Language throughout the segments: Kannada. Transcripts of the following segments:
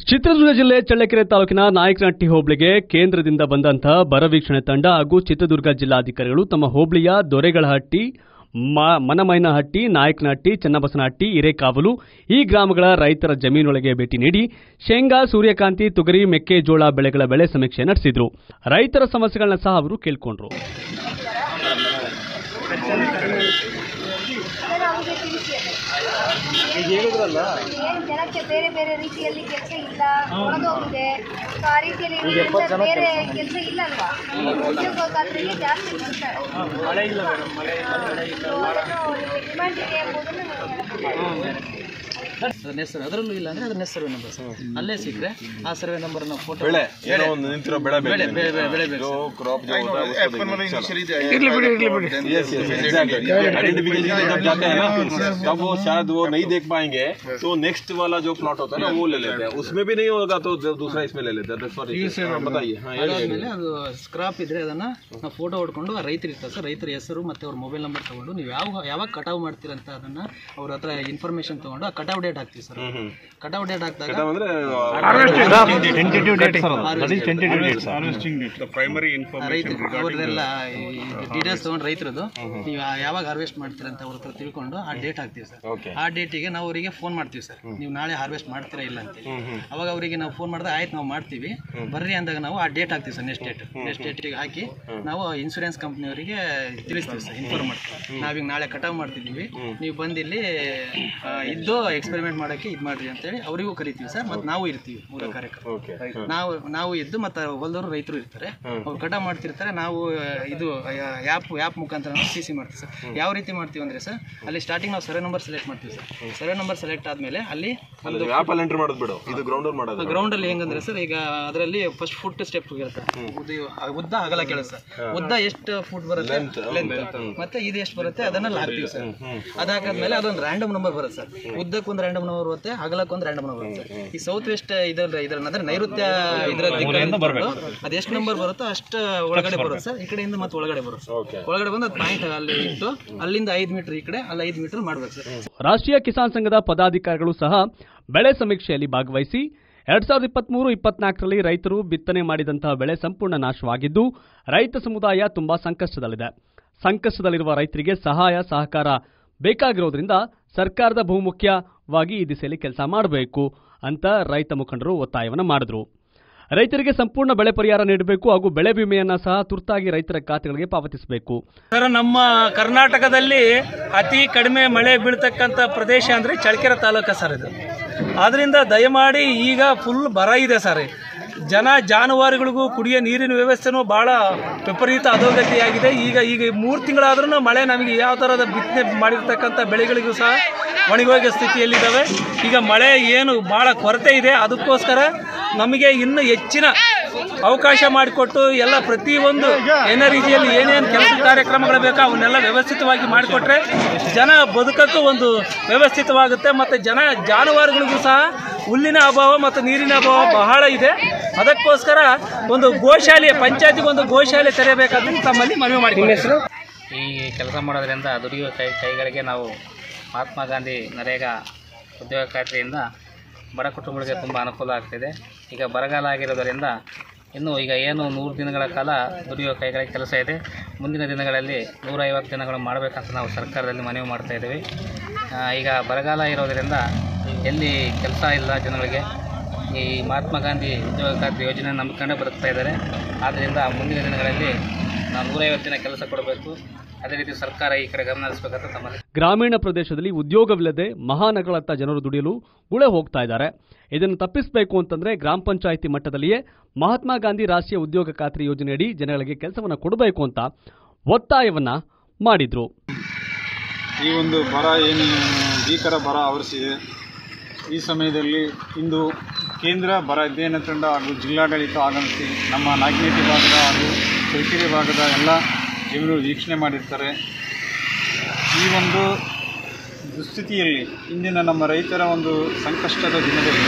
ಚಿತ್ರದುರ್ಗ ಜಿಲ್ಲೆ ಚಳ್ಳಕೆರೆ ತಾಲೂಕಿನ ನಾಯಕನಹಟ್ಟಿ ಹೋಬಳಿಗೆ ಕೇಂದ್ರದಿಂದ ಬಂದಂತಹ ಬರ ವೀಕ್ಷಣೆ ತಂಡ ಹಾಗೂ ಚಿತ್ರದುರ್ಗ ಜಿಲ್ಲಾಧಿಕಾರಿಗಳು ತಮ್ಮ ಹೋಬಳಿಯ ದೊರೆಗಳಹಟ್ಟಿ ಮ- ಮನಮೈನಹಟ್ಟಿ ನಾಯಕನಹಟ್ಟಿ ಚನ್ನಬಸನಹಟ್ಟಿ ಹಿರೇಕಾವಲು ಈ ಗ್ರಾಮಗಳ ರೈತರ ಜಮೀನೊಳಗೆ ಭೇಟಿ ನೀಡಿ ಶೇಂಗಾ ಸೂರ್ಯಕಾಂತಿ ತೊಗರಿ ಮೆಕ್ಕೆಜೋಳ ಬೆಳೆಗಳ ಬೆಳೆ ಸಮೀಕ್ಷೆ ನಡೆಸಿದ್ರು ರೈತರ ಸಮಸ್ಯೆಗಳನ್ನ ಸಹ ಅವರು ಕೇಳ್ಕೊಂಡ್ರು ಏನು ಜನಕ್ಕೆ ಬೇರೆ ಬೇರೆ ರೀತಿಯಲ್ಲಿ ಕೆಲಸ ಇಲ್ಲ ಒಣಗೋಗಿದೆ ಸೊ ಆ ರೀತಿಯಲ್ಲಿ ಇರೋದ್ರಿಂದ ಬೇರೆ ಕೆಲಸ ಇಲ್ಲ ಅಲ್ವಾ ಉದ್ಯೋಗದಾತರಿಗೆ ಜಾಸ್ತಿ ಕೊಡ್ತಾರೆ ಸೊ ಅದನ್ನು ಡಿಮ್ಯಾಂಡ್ ಇದೆ ಎಂಬುದನ್ನು ಹೇಳಕ್ಕೆ ಅದನ್ನ ಹೆಸರು ಅದರಲ್ಲೂ ಇಲ್ಲ ಅಂದ್ರೆ ಅದನ್ನ ಸರ್ವೆ ನಂಬರ್ ಸರ್ ಅಲ್ಲೇ ಸಿಕ್ಕರೆ ಆ ಸರ್ವೆ ನಂಬರ್ ನಾವು ಫೋಟೋ ಬೆಳೆ ಏನೋ ಒಂದು ನಿಂತಿರೋ ಬೆಳೆ ಬೆಳೆ ಬೆಳೆ ಬೆಳೆ ಬೆಳೆ ಬೇಕು जो क्रॉप जो होता है उसको देखना यस यस एग्जैक्टली आइडेंटिफिकेशन जब जाते हैं ना तब वो शायद वो नहीं देख पाएंगे तो नेक्स्ट वाला जो प्लॉट होता है ना वो ले लेते हैं उसमें भी नहीं होगा तो दूसरा इसमें ले लेते हैं सॉरी बताइए हाँ ये ಅದಾದ್ಮೇಲೆ ಅದು ಸ್ಕ್ರಾಪ್ ಇದ್ರೆ ಅದನ್ನ ನಾವು ಫೋಟೋ ಹೊಡ್ಕೊಂಡು ಆ ರೈತರು ಇರ್ತಾರೆ ಸರ್ ರೈತರ ಹೆಸರು ಮತ್ತೆ ಅವ್ರ ಮೊಬೈಲ್ ನಂಬರ್ ತಗೊಂಡು ನೀವು ಯಾವ ಯಾವಾಗ ಕಟಾವು ಮಾಡ್ತೀರಂತ ಅದನ್ನ ಅವ್ರ ಹತ್ರ ಇನ್ಫಾರ್ಮೇಶನ್ ತಗೊಂಡು ಆ ಕಟಾವ್ ಡೇಟ್ ಹಾಕ್ತೀವಿ ಸರ್ ಕಟಾವ್ ಡೇಟ್ ಹಾಕಿದಾಗ ಅಂದ್ರೆ ರೈತರು ಅವ್ರದ್ದೆಲ್ಲ ಡೀಟೇಲ್ಸ್ ತಗೊಂಡು ರೈತರದ್ದು ನೀವು ಯಾ- ಯಾವಾಗ ಹಾರ್ವೆಸ್ಟ್ ಮಾಡ್ತೀರಾ ಅಂತ ಅವ್ರ ಹತ್ರ ತಿಳ್ಕೊಂಡು ಆ ಡೇಟ್ ಹಾಕ್ತೀವಿ ಸರ್ Okay. ಆ ಡೇಟಿಗೆ ನಾವು ಅವರಿಗೆ ಫೋನ್ ಮಾಡ್ತೀವಿ ಸರ್ ನೀವು ನಾಳೆ ಹಾರ್ವೆಸ್ಟ್ ಮಾಡ್ತೀರಾ ಇಲ್ಲ ಅಂತ ಅವಾಗ ಅವರಿಗೆ ನಾವು ಫೋನ್ ಮಾಡಿದ್ರೆ ಆಯ್ತು ನಾವು ಮಾಡ್ತೀವಿ ಬರ್ರಿ ಅಂದಾಗ ನಾವು ಆ ಡೇಟ್ ಹಾಕ್ತೀವಿ ಸರ್ ನೆಕ್ಸ್ಟ್ ಡೇಟ್ ನೆಕ್ಸ್ಟ್ ಡೇಟಿಗೆ ಹಾಕಿ ನಾವು ಇನ್ಶೂರೆನ್ಸ್ ಕಂಪ್ನಿಯವರಿಗೆ ತಿಳಿಸ್ತೀವಿ ಸರ್ ಇನ್ಫಾರ್ಮ್ ಮಾಡ್ತೀವಿ ನಾವೀಗ ನಾಳೆ ಕಟಾವ್ ಮಾಡ್ತಿದ್ದೀವಿ ನೀವು ಬಂದಿಲ್ಲಿ ಆ, ಇದ್ದು ಎಕ್ಸ್ಪೆರಿಮೆಂಟ್ ಮಾಡೋಕ್ಕೆ ಇದು ಮಾಡ್ರಿ ಅಂತೇಳಿ ಅವರಿಗೂ ಕರಿತೀವಿ ಸರ್ ಮತ್ತು ನಾವು ಇರ್ತೀವಿ ಮೂಲ ಕಾರ್ಯಕ್ರಮ ಓಕೆ ನಾವು ನಾವು ಇದ್ದು ಮತ್ತು ಹೊಲದವರು ರೈತರು ಇರ್ತಾರೆ ಅವ್ರು ಕಟಾವ್ ಮಾಡ್ತಿರ್ತಾರೆ ನಾವು ಆ, ಇದು ಆ್ಯಪ್ ಆ್ಯಪ್ ಮುಖಾಂತರ ನಾವು ಸಿ ಸಿ ಮಾಡ್ತೀವಿ ಸರ್ ಯಾವ ರೀತಿ ಮಾಡ್ತೀವಿ ಅಂದರೆ ಸರ್ ಅಲ್ಲಿ ಸ್ಟಾರ್ಟಿಂಗ್ ನಾವು ಸರ್ವೆ ನಂಬರ್ ಸೆಲೆಕ್ಟ್ ಮಾಡ್ತೀವಿ ಸರ್ ಸರ್ವೆ ನಂಬರ್ ಸೆಲೆಕ್ಟ್ ಆದಮೇಲೆ ಅಲ್ಲಿ ಅಲ್ಲಿ ಆಪ್ ಅಲ್ಲಿ ಎಂಟ್ರಿ ಮಾಡೋದು ಬಿಡು ಇದು ಗ್ರೌಂಡ್ ಅಲ್ಲಿ ಮಾಡೋದು ಗ್ರೌಂಡಲ್ಲಿ ಹೆಂಗಂದ್ರೆ ಸರ್ ಈಗ ಅದರಲ್ಲಿ ಫಸ್ಟ್ ಫುಟ್ ಸ್ಟೆಪ್ ಇರುತ್ತೆ ಉದ್ದ ಉದ್ದ ಅಗಲ ಕೇಳ ಸರ್ ಉದ್ದ ಎಷ್ಟು ಫುಟ್ ಬರುತ್ತೆ ಲೆಂತ್ ಮತ್ತೆ ಇದು ಎಷ್ಟು ಬರುತ್ತೆ ಅದನ್ನ ಅಲ್ಲಿ ಹಾಕ್ತೀವಿ ಸರ್ ಅದಾಕಾದ್ಮೇಲೆ ಅದೊಂದು ರ್ಯಾಂಡಮ್ ನಂಬರ್ ಬರುತ್ತೆ ಸರ್ ಉದ್ದಕ್ಕೆ ಒಂದು ರ್ಯಾಂಡಮ್ ನಂಬರ್ ಬರುತ್ತೆ ಅಗಲಕ್ಕೆ ಒಂದು ರ್ಯಾಂಡಮ್ ನಂಬರ್ ಬರುತ್ತೆ ಈ ಸೌತ್ ವೆಸ್ಟ್ ಇದರ ಇದರ ಅಂದ್ರೆ ನೈಋತ್ಯ ಇದರ ಅದು ಎಷ್ಟು ನಂಬರ್ ಬರುತ್ತೋ ಅಷ್ಟು ಒಳಗಡೆ ಬರುತ್ತೆ ಸರ್ ಈ ಕಡೆಯಿಂದ ಮತ್ತೆ ಒಳಗಡೆ ಬರುತ್ತೆ ಒಳಗಡೆ ಬಂದು ಅದು ಪಾಯಿಂಟ್ ಅಲ್ಲಿ ಇಟ್ಟು ಅಲ್ಲಿಂದ ಐದು ಮೀಟರ್ ಈ ಕಡೆ ಅಲ್ಲಿ ಐದು ಮೀಟರ್ ಮಾಡ್ಬೇಕು ಸರ್ ರಾಷ್ಟ್ರೀಯ ಕಿಸಾನ್ ಸಂಘದ ಪದಾಧಿಕಾರಿಗಳು ಸಹ ಬೆಳೆ ಸಮೀಕ್ಷೆಯಲ್ಲಿ ಭಾಗವಹಿಸಿ ಎರಡ್ ಸಾವಿರದ ಇಪ್ಪತ್ಮೂರು ಇಪ್ಪತ್ನಾಲ್ಕರಲ್ಲಿ ರೈತರು ಬಿತ್ತನೆ ಮಾಡಿದಂತಹ ಬೆಳೆ ಸಂಪೂರ್ಣ ನಾಶವಾಗಿದ್ದು ರೈತ ಸಮುದಾಯ ತುಂಬಾ ಸಂಕಷ್ಟದಲ್ಲಿದೆ ಸಂಕಷ್ಟದಲ್ಲಿರುವ ರೈತರಿಗೆ ಸಹಾಯ ಸಹಕಾರ ಬೇಕಾಗಿರೋದ್ರಿಂದ ಸರ್ಕಾರದ ಬಹುಮುಖ್ಯವಾಗಿ ಈ ದಿಸೆಯಲ್ಲಿ ಕೆಲಸ ಮಾಡಬೇಕು ಅಂತ ರೈತ ಮುಖಂಡರು ಒತ್ತಾಯವನ್ನು ಮಾಡಿದ್ರು ರೈತರಿಗೆ ಸಂಪೂರ್ಣ ಬೆಳೆ ಪರಿಹಾರ ನೀಡಬೇಕು ಹಾಗೂ ಬೆಳೆ ವಿಮೆಯನ್ನ ಸಹ ತುರ್ತಾಗಿ ರೈತರ ಖಾತೆಗಳಿಗೆ ಪಾವತಿಸಬೇಕು ಸರ್ ನಮ್ಮ ಕರ್ನಾಟಕದಲ್ಲಿ ಅತಿ ಕಡಿಮೆ ಮಳೆ ಬೀಳ್ತಕ್ಕಂಥ ಪ್ರದೇಶ ಅಂದರೆ ಚಳ್ಳಕೆರೆ ತಾಲೂಕು ಸರ್ ಇದು ಆದ್ದರಿಂದ ದಯಮಾಡಿ ಈಗ ಫುಲ್ ಬರ ಇದೆ ಸರ್ ಜನ ಜಾನುವಾರುಗಳಿಗೂ ಕುಡಿಯೋ ನೀರಿನ ವ್ಯವಸ್ಥೆನೂ ಭಾಳ ವಿಪರೀತ ಅಧೋಗತಿಯಾಗಿದೆ ಈಗ ಈಗ ಮೂರು ತಿಂಗಳಾದ್ರೂ ಮಳೆ ನಮಗೆ ಯಾವ ಥರದ ಬಿತ್ತನೆ ಮಾಡಿರ್ತಕ್ಕಂಥ ಬೆಳೆಗಳಿಗೂ ಸಹ ಒಣಗೋಗೋ ಸ್ಥಿತಿಯಲ್ಲಿದ್ದಾವೆ ಈಗ ಮಳೆ ಏನು ಭಾಳ ಕೊರತೆ ಇದೆ ಅದಕ್ಕೋಸ್ಕರ ನಮಗೆ ಇನ್ನೂ ಹೆಚ್ಚಿನ ಅವಕಾಶ ಮಾಡಿಕೊಟ್ಟು ಎಲ್ಲ ಪ್ರತಿಯೊಂದು ಏನೇ ರೀತಿಯಲ್ಲಿ ಏನೇನು ಕೆಲಸ ಕಾರ್ಯಕ್ರಮಗಳು ಬೇಕೋ ಅವನ್ನೆಲ್ಲ ವ್ಯವಸ್ಥಿತವಾಗಿ ಮಾಡಿಕೊಟ್ರೆ ಜನ ಬದುಕಕ್ಕೂ ಒಂದು ವ್ಯವಸ್ಥಿತವಾಗುತ್ತೆ ಮತ್ತು ಜನ ಜಾನುವಾರುಗಳಿಗೂ ಸಹ ಹುಲ್ಲಿನ ಅಭಾವ ಮತ್ತು ನೀರಿನ ಅಭಾವ ಬಹಳ ಇದೆ ಅದಕ್ಕೋಸ್ಕರ ಒಂದು ಗೋಶಾಲೆ ಪಂಚಾಯತಿಗೆ ಒಂದು ಗೋಶಾಲೆ ತೆರೆಯಬೇಕಾದ್ರೆ ತಮ್ಮಲ್ಲಿ ಮನವಿ ಮಾಡ್ತೀನಿ ಈ ಕೆಲಸ ಮಾಡೋದ್ರಿಂದ ದುಡಿಯುವ ಕೈ ಕೈಗಳಿಗೆ ನಾವು ಮಹಾತ್ಮ ಗಾಂಧಿ ನರೇಗಾ ಉದ್ಯೋಗ ಖಾತ್ರಿಯಿಂದ ಬಡ ಕುಟುಂಬಗಳಿಗೆ ತುಂಬ ಅನುಕೂಲ ಆಗ್ತಿದೆ ಈಗ ಬರಗಾಲ ಆಗಿರೋದರಿಂದ ಇನ್ನು ಈಗ ಏನು ನೂರು ದಿನಗಳ ಕಾಲ ದುಡಿಯುವ ಕೈಗಳಿಗೆ ಕೆಲಸ ಇದೆ ಮುಂದಿನ ದಿನಗಳಲ್ಲಿ ನೂರೈವತ್ತು ದಿನಗಳು ಮಾಡಬೇಕಂತ ನಾವು ಸರ್ಕಾರದಲ್ಲಿ ಮನವಿ ಮಾಡ್ತಾ ಇದ್ದೀವಿ ಆ, ಈಗ ಬರಗಾಲ ಇರೋದರಿಂದ ಎಲ್ಲಿ ಕೆಲಸ ಇಲ್ಲ ಜನಗಳಿಗೆ ಈ ಮಹಾತ್ಮ ಗಾಂಧಿ ಉದ್ಯೋಗ ಖಾತ್ರಿ ಯೋಜನೆ ನಂಬಿಕೊಂಡೇ ಬದುಕ್ತಾ ಇದ್ದಾರೆ ಆದ್ದರಿಂದ ಮುಂದಿನ ದಿನಗಳಲ್ಲಿ ನಾವು ನೂರೈವತ್ತು ದಿನ ಕೆಲಸ ಕೊಡಬೇಕು ಅದೇ ರೀತಿ ಸರ್ಕಾರ ಈ ಕಡೆ ಗಮನ ಹರಿಸಬೇಕಂತ ತಮ್ಮಲ್ಲಿ ಗ್ರಾಮೀಣ ಪ್ರದೇಶದಲ್ಲಿ ಉದ್ಯೋಗವಿಲ್ಲದೆ ಮಹಾನಗರಗಳತ್ತ ಜನರು ದುಡಿಯಲು ಗುಳೆ ಹೋಗ್ತಾ ಇದ್ದಾರೆ ಇದನ್ನು ತಪ್ಪಿಸಬೇಕು ಅಂತಂದ್ರೆ ಗ್ರಾಮ ಪಂಚಾಯಿತಿ ಮಟ್ಟದಲ್ಲಿಯೇ ಮಹಾತ್ಮ ಗಾಂಧಿ ರಾಷ್ಟ್ರೀಯ ಉದ್ಯೋಗ ಖಾತ್ರಿ ಯೋಜನೆಯಡಿ ಜನಗಳಿಗೆ ಕೆಲಸವನ್ನು ಕೊಡಬೇಕು ಅಂತ ಒತ್ತಾಯವನ್ನ ಮಾಡಿದ್ರು ಈ ಒಂದು ಬರ ಏನು ಭೀಕರ ಬರ ಆವರಿಸಿದೆ ಈ ಸಮಯದಲ್ಲಿ ಇಂದು ಕೇಂದ್ರ ಬರ ಅಧ್ಯಯನ ತಂಡ ಹಾಗೂ ಜಿಲ್ಲಾಡಳಿತ ಆಗಮಿಸಿ ನಮ್ಮ ನಾಗನೇಟಿ ಭಾಗದ ಹಾಗೂ ಚೈತಿರಿ ಭಾಗದ ಎಲ್ಲ ಜಮೀನು ವೀಕ್ಷಣೆ ಮಾಡಿರ್ತಾರೆ ಈ ಒಂದು ದುಸ್ಥಿತಿಯಲ್ಲಿ ಇಂದಿನ ನಮ್ಮ ರೈತರ ಒಂದು ಸಂಕಷ್ಟದ ದಿನದಲ್ಲಿ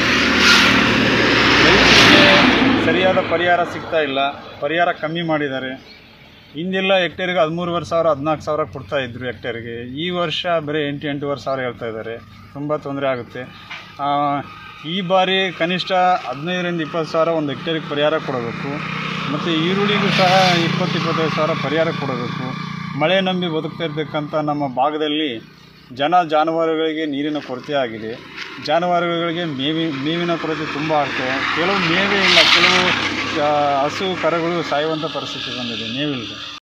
ರೈತರಿಗೆ ಸರಿಯಾದ ಪರಿಹಾರ ಸಿಗ್ತಾ ಇಲ್ಲ ಪರಿಹಾರ ಕಮ್ಮಿ ಮಾಡಿದ್ದಾರೆ ಹಿಂದೆಲ್ಲ ಹೆಕ್ಟೇರ್ಗೆ ಹದಿಮೂರುವರೆ ಸಾವಿರ ಹದಿನಾಲ್ಕು ಸಾವಿರ ಕೊಡ್ತಾ ಇದ್ರು ಹೆಕ್ಟೇರ್ಗೆ ಈ ವರ್ಷ ಬರೀ ಎಂಟು ಎಂಟೂವರೆ ಸಾವಿರ ಹೇಳ್ತಾ ಇದ್ದಾರೆ ತುಂಬ ತೊಂದರೆ ಆಗುತ್ತೆ ಆ, ಈ ಬಾರಿ ಕನಿಷ್ಠ ಹದಿನೈದರಿಂದ ಇಪ್ಪತ್ತು ಸಾವಿರ ಒಂದು ಹೆಕ್ಟೇರಿಗೆ ಪರಿಹಾರ ಕೊಡಬೇಕು ಮತ್ತು ಈರುಳ್ಳಿಗೂ ಸಹ ಇಪ್ಪತ್ತು ಇಪ್ಪತ್ತೈದು ಸಾವಿರ ಪರಿಹಾರ ಕೊಡಬೇಕು ಮಳೆ ನಂಬಿ ಬದುಕ್ತಾ ಇರ್ತಕ್ಕಂಥ ನಮ್ಮ ಭಾಗದಲ್ಲಿ ಜನ ಜಾನುವಾರುಗಳಿಗೆ ನೀರಿನ ಕೊರತೆ ಆಗಿದೆ ಜಾನುವಾರುಗಳಿಗೆ ಮೇವಿ ಮೇವಿನ ಕೊರತೆ ತುಂಬ ಆಗ್ತದೆ ಕೆಲವು ಮೇವೇ ಇಲ್ಲ ಕೆಲವು ಆ, ಹಸು ಕರುಗಳು ಸಾಯುವಂಥ ಪರಿಸ್ಥಿತಿ ಬಂದಿದೆ ಮೇವಿಲ್ಲದೆ